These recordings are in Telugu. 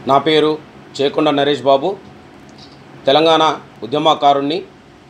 నా పేరు చేకొండ నరేష్ బాబు తెలంగాణ ఉద్యమకారుణ్ణి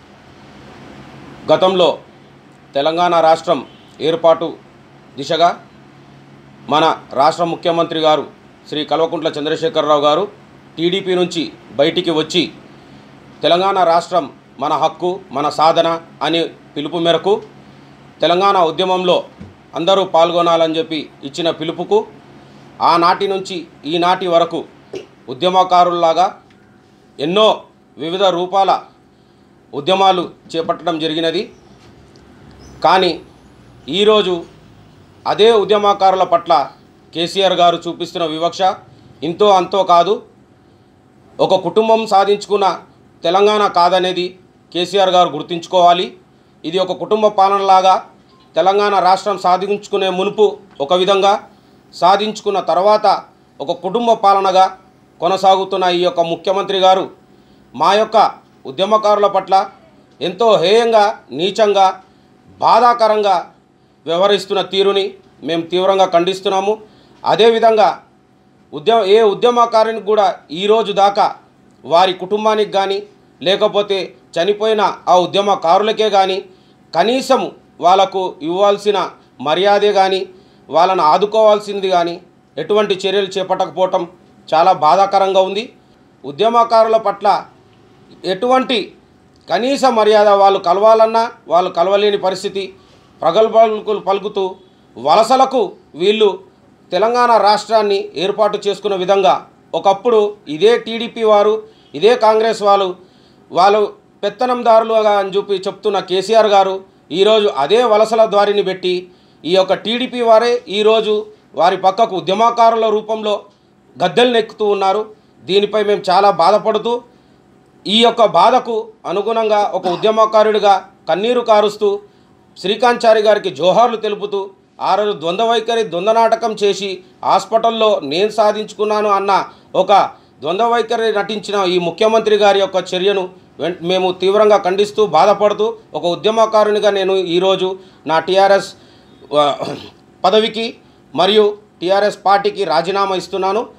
గతంలో తెలంగాణ రాష్ట్రం ఏర్పాటు దిశగా మన రాష్ట్ర ముఖ్యమంత్రి గారు శ్రీ కల్వకుంట్ల చంద్రశేఖరరావు గారు టీడీపీ నుంచి బయటికి వచ్చి తెలంగాణ రాష్ట్రం మన హక్కు మన సాధన అని పిలుపు మేరకు తెలంగాణ ఉద్యమంలో అందరూ పాల్గొనాలని చెప్పి ఇచ్చిన పిలుపుకు ఆనాటి నుంచి ఈనాటి వరకు ఉద్యమకారుల్లాగా ఎన్నో వివిధ రూపాల ఉద్యమాలు చేపట్టడం జరిగినది కానీ ఈరోజు అదే ఉద్యమకారుల పట్ల కేసీఆర్ గారు చూపిస్తున్న వివక్ష ఇంతో అంతో కాదు ఒక కుటుంబం సాధించుకున్న తెలంగాణ కాదనేది కేసీఆర్ గారు గుర్తుంచుకోవాలి ఇది ఒక కుటుంబ పాలనలాగా తెలంగాణ రాష్ట్రం సాధించుకునే మునుపు ఒక విధంగా సాధించుకున్న తర్వాత ఒక కుటుంబ పాలనగా కొనసాగుతున్న ఈ యొక్క ముఖ్యమంత్రి గారు మా యొక్క ఉద్యమకారుల పట్ల ఎంతో హేయంగా నీచంగా బాధాకరంగా వ్యవహరిస్తున్న తీరుని మేము తీవ్రంగా ఖండిస్తున్నాము అదేవిధంగా ఉద్యమ ఏ ఉద్యమకారునికి కూడా ఈరోజు దాకా వారి కుటుంబానికి కానీ లేకపోతే చనిపోయిన ఆ ఉద్యమకారులకే కానీ కనీసం వాళ్ళకు ఇవ్వాల్సిన మర్యాదే కానీ వాళ్ళను ఆదుకోవాల్సింది కానీ ఎటువంటి చర్యలు చేపట్టకపోవటం చాలా బాధాకరంగా ఉంది ఉద్యమకారుల పట్ల ఎటువంటి కనీస మర్యాద వాళ్ళు కలవాలన్నా వాళ్ళు కలవలేని పరిస్థితి ప్రగల్భాలు పలుకుతూ వలసలకు వీళ్ళు తెలంగాణ రాష్ట్రాన్ని ఏర్పాటు చేసుకున్న విధంగా ఒకప్పుడు ఇదే టీడీపీ వారు ఇదే కాంగ్రెస్ వాళ్ళు వాళ్ళు పెత్తనందారులుగా అని చెప్పి చెప్తున్న కేసీఆర్ గారు ఈరోజు అదే వలసల ద్వారిని పెట్టి ఈ యొక్క టీడీపీ వారే ఈరోజు వారి పక్కకు ఉద్యమకారుల రూపంలో గద్దెలు నెక్కుతూ ఉన్నారు దీనిపై మేము చాలా బాధపడుతూ ఈ యొక్క బాధకు అనుగుణంగా ఒక ఉద్యమకారుడిగా కన్నీరు కారుస్తూ శ్రీకాంత్ గారికి జోహార్లు తెలుపుతూ ఆ రోజు ద్వంద్వ వైఖరి ద్వంద్వ నాటకం చేసి హాస్పిటల్లో నేను సాధించుకున్నాను అన్న ఒక ద్వంద్వ వైఖరి నటించిన ఈ ముఖ్యమంత్రి గారి యొక్క చర్యను వెం- మేము తీవ్రంగా ఖండిస్తూ బాధపడుతూ ఒక ఉద్యమకారునిగా నేను ఈరోజు నా టీఆర్ఎస్ పదవికి మరియు టీఆర్ఎస్ పార్టీకి రాజీనామా ఇస్తున్నాను